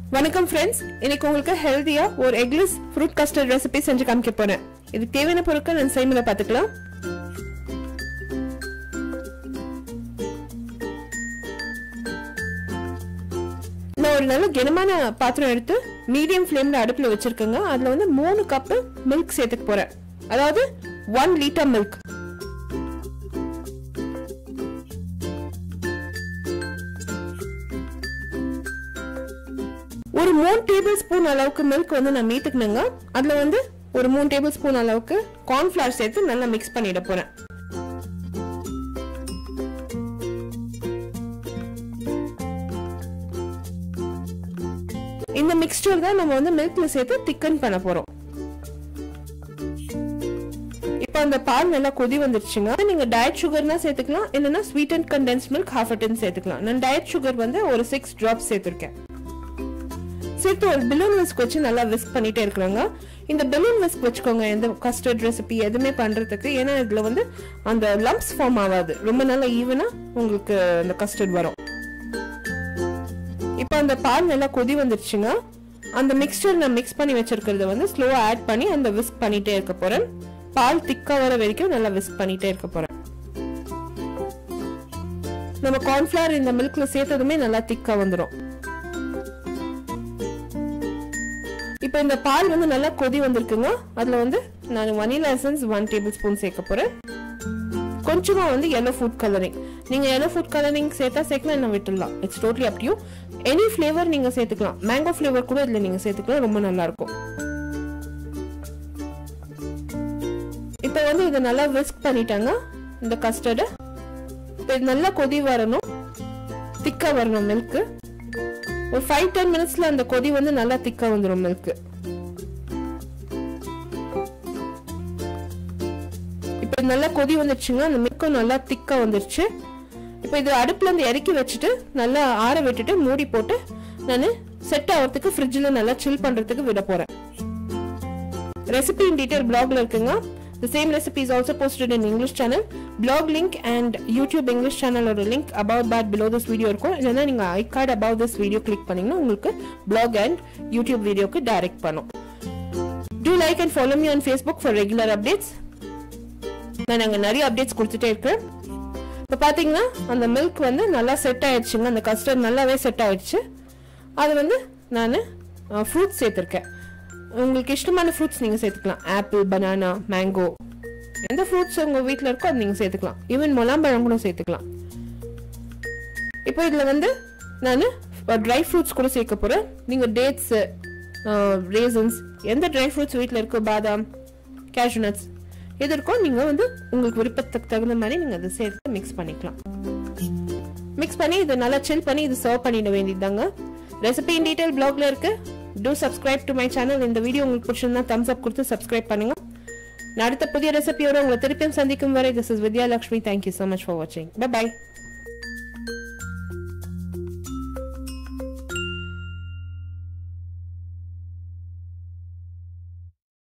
வணக்கம் ஃப்ரெண்ட்ஸ் இன்னைக்கு உங்களுக்கு ஹெல்தியா ஒரு எக்லெஸ் ஃப்ரூட் கஸ்டர்ட் ரெசிபி செஞ்சு காமிக்க போறேன் இதுக்கு தேவையான பொருட்கள் நான் செய்முறை பார்த்துக்கலாம் நான் ஒரு நல்ல கனமான பாத்திரம் எடுத்து மீடியம் ஃப்ளேம்ல அடுப்புல வச்சிருக்கேங்க அதுல வந்து மூணு கப்பு மில்க் சேர்த்துக்க போறேன் அதாவது ஒன் லிட்டர் மில்க் ஒரு மூணு டேபிள் ஸ்பூன் அளவுக்கு மில்க் வந்து நான் மீத்துக்கணுங்க அதுல வந்து ஒரு மூணு டேபிள் ஸ்பூன் அளவுக்கு கார்ன்ஃபிளவர் சேர்த்து நல்லா மிக்ஸ் பண்ணிட போறேன் இந்த மிக்ஸ்டர் தான் நம்ம வந்து மில்க்ல சேர்த்து திக்கன் பண்ண போறோம் இப்போ அந்த பால் நல்லா கொதி வந்துருச்சுங்க நீங்க டயட் சுகர்னா சேர்த்துக்கலாம் இல்லைன்னா sweet and condensed milk half a tin சேர்த்துக்கலாம் நான் டயட் சுகர் வந்து ஒரு சிக்ஸ் ட்ராப்ஸ் சேர்த்திருக்கேன் சேர்த்து ஒரு பிலூன் விஸ்க் வச்சு நல்லா விஸ்க் பண்ணிட்டே இருக்கிறாங்க இந்த பிலூன் விஸ்க் வச்சுக்கோங்க எந்த கஸ்டர்ட் ரெசிபி எதுவுமே பண்றதுக்கு ஏன்னா இதுல வந்து அந்த லம்ப்ஸ் ஃபார்ம் ஆகாது ரொம்ப நல்லா ஈவனா உங்களுக்கு அந்த கஸ்டர்ட் வரும் இப்போ அந்த பால் நல்லா கொதி வந்துருச்சுங்க அந்த மிக்சர் நான் மிக்ஸ் பண்ணி வச்சிருக்கிறத வந்து ஸ்லோவா ஆட் பண்ணி அந்த விஸ்க் பண்ணிட்டே இருக்க போறேன் பால் திக்கா வர வரைக்கும் நல்லா விஸ்க் பண்ணிட்டே இருக்க போறேன் நம்ம கார்ன்ஃபிளவர் இந்த மில்க்ல சேர்த்ததுமே நல்லா திக்கா வந்துடும் இப்போ இந்த பால் வந்து நல்லா கொதி வந்திருக்குங்க அதுல வந்து நான் vanilla essence one tablespoon சேர்க்க போறேன் கொஞ்சமா வந்து எல்லோ ஃபுட் கலரிங் நீங்க எல்லோ ஃபுட் கலரிங் சேர்த்தா சேர்க்கலாம் என்ன விட்டுடலாம் it's totally up you any flavour நீங்க சேர்த்துக்கலாம் மேங்கோ ஃப்ளேவர் கூட இதுல நீங்க சேர்த்துக்கலாம் ரொம்ப நல்லா இருக்கும் இப்போ வந்து இதை நல்லா விஸ்க் பண்ணிட்டாங்க இந்த கஸ்டர்டு இப்போ இது நல்லா கொதி வரணும் திக்கா வரணும் மில்க்கு ஒரு ஃபைவ் டென் மினிட்ஸ்ல அந்த கொதி வந்து நல்லா திக்கா வந்துடும் மில்க் இப்போ நல்லா கொதி வந்துருச்சுங்க அந்த மில்க்கும் நல்லா திக்கா வந்துருச்சு இப்போ இது அடுப்புல இருந்து இறக்கி வச்சுட்டு நல்லா ஆற விட்டுட்டு மூடி போட்டு நான் செட் ஆகிறதுக்கு ஃப்ரிட்ஜில் நல்லா சில் பண்றதுக்கு விட போறேன் ரெசிபி இன் டீடைல் பிளாக்ல இருக்குங்க The same recipe is also posted in English channel. Blog link and YouTube English channel ஒரு link about that below this video இருக்கும் இல்லைன்னா நீங்க I card about this video click பண்ணீங்கன்னா உங்களுக்கு blog and YouTube வீடியோக்கு direct பண்ணும் Do like and follow me on Facebook for regular updates. நான் அங்கே நிறைய அப்டேட்ஸ் கொடுத்துட்டே இருக்கேன் இப்போ பார்த்தீங்கன்னா அந்த மில்க் வந்து நல்லா செட் ஆயிடுச்சுங்க அந்த கஸ்டர்ட் நல்லாவே செட் ஆயிடுச்சு அது வந்து நான் ஃப்ரூட்ஸ் சேர்த்துருக்கேன் உங்களுக்கு இஷ்டமான ஃப்ரூட்ஸ் நீங்கள் சேர்த்துக்கலாம் ஆப்பிள் பனானா மேங்கோ எந்த ஃப்ரூட்ஸ் உங்கள் வீட்டில் இருக்கோ அது நீங்கள் சேர்த்துக்கலாம் ஈவன் முலாம்பழம் கூட சேர்த்துக்கலாம் இப்போ இதில் வந்து நான் ட்ரை ஃப்ரூட்ஸ் கூட சேர்க்க போகிறேன் நீங்கள் டேட்ஸு ரேசன்ஸ் எந்த ட்ரை ஃப்ரூட்ஸ் வீட்டில் இருக்கோ பாதாம் கேஷ்யூ நட்ஸ் எது இருக்கோ நீங்கள் வந்து உங்களுக்கு விருப்பத்துக்கு தகுந்த மாதிரி நீங்கள் அதை சேர்த்து மிக்ஸ் பண்ணிக்கலாம் மிக்ஸ் பண்ணி இதை நல்லா சில் பண்ணி இது சர்வ் பண்ணிட வேண்டியதாங்க ரெசிபி இன் டீடைல் பிளாக்ல இருக்கு do subscribe to my channel இந்த வீடியோ உங்களுக்கு பிடிச்சிருந்தா தம்ஸ் அப் கொடுத்து சப்ஸ்கிரைப் பண்ணுங்க நான் அடுத்த புதிய ரெசிபியோட உங்களை திருப்பியும் சந்திக்கும் வரை this is Vidya Lakshmi thank you so much for வாட்சிங் பை